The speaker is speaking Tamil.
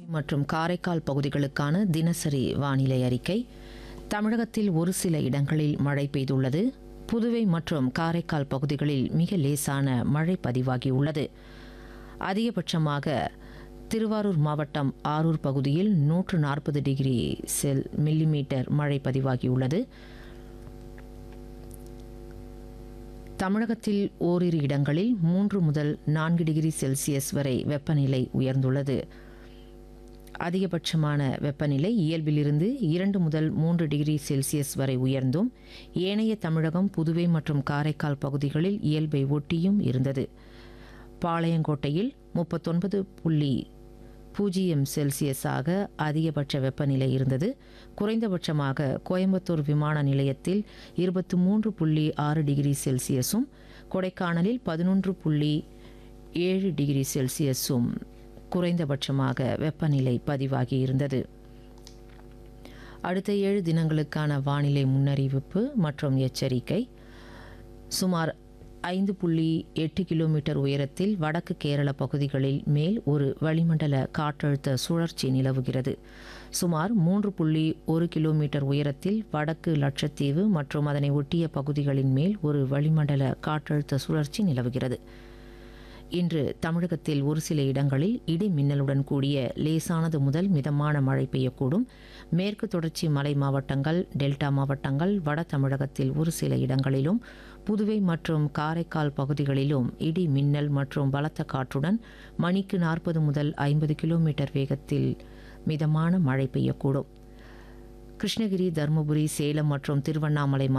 மற்றும் காரைக்கால் பகுதிகளுக்கான தினசரி வானிலை அறிக்கை தமிழகத்தில் ஒரு சில இடங்களில் மழை பெய்துள்ளது புதுவை மற்றும் காரைக்கால் பகுதிகளில் மிக லேசான மழை பதிவாகியுள்ளது அதிகபட்சமாக திருவாரூர் மாவட்டம் ஆரூர் பகுதியில் நூற்று நாற்பது டிகிரி செல் மில்லிமீட்டர் மழை பதிவாகியுள்ளது தமிழகத்தில் ஓரிரு இடங்களில் மூன்று முதல் நான்கு டிகிரி செல்சியஸ் வரை வெப்பநிலை உயர்ந்துள்ளது அதிகபட்சமான வெப்பநிலை இயல்பிலிருந்து இரண்டு முதல் மூன்று டிகிரி செல்சியஸ் வரை உயர்ந்தும் ஏனைய தமிழகம் புதுவை மற்றும் காரைக்கால் பகுதிகளில் இயல்பை ஒட்டியும் இருந்தது பாளையங்கோட்டையில் முப்பத்தொன்பது புள்ளி பூஜ்ஜியம் செல்சியஸாக அதிகபட்ச வெப்பநிலை இருந்தது குறைந்தபட்சமாக கோயம்புத்தூர் விமான நிலையத்தில் இருபத்தி மூன்று புள்ளி ஆறு டிகிரி செல்சியஸும் கொடைக்கானலில் பதினொன்று புள்ளி ஏழு டிகிரி செல்சியஸும் குறைந்தபட்சமாக வெப்பநிலை பதிவாகி இருந்தது அடுத்த ஏழு தினங்களுக்கான வானிலை முன்னறிவிப்பு மற்றும் எச்சரிக்கை சுமார் ஐந்து புள்ளி எட்டு கிலோமீட்டர் உயரத்தில் வடக்கு கேரள பகுதிகளில் மேல் ஒரு வளிமண்டல காற்றழுத்த சுழற்சி நிலவுகிறது சுமார் மூன்று புள்ளி ஒரு கிலோமீட்டர் உயரத்தில் வடக்கு லட்சத்தீவு மற்றும் அதனை ஒட்டிய பகுதிகளின் மேல் ஒரு வளிமண்டல காற்றழுத்த சுழற்சி நிலவுகிறது இன்று தமிழகத்தில் ஒரு சில இடங்களில் இடி மின்னலுடன் கூடிய லேசானது முதல் மிதமான மழை பெய்யக்கூடும் மேற்கு தொடர்ச்சி மலை மாவட்டங்கள் டெல்டா மாவட்டங்கள் வட தமிழகத்தில் ஒரு சில இடங்களிலும் புதுவை மற்றும் காரைக்கால் பகுதிகளிலும் இடி மின்னல் மற்றும் பலத்த காற்றுடன் மணிக்கு நாற்பது முதல் ஐம்பது கிலோமீட்டர் வேகத்தில் மிதமான மழை பெய்யக்கூடும் கிருஷ்ணகிரி தருமபுரி சேலம் மற்றும் திருவண்ணாமலை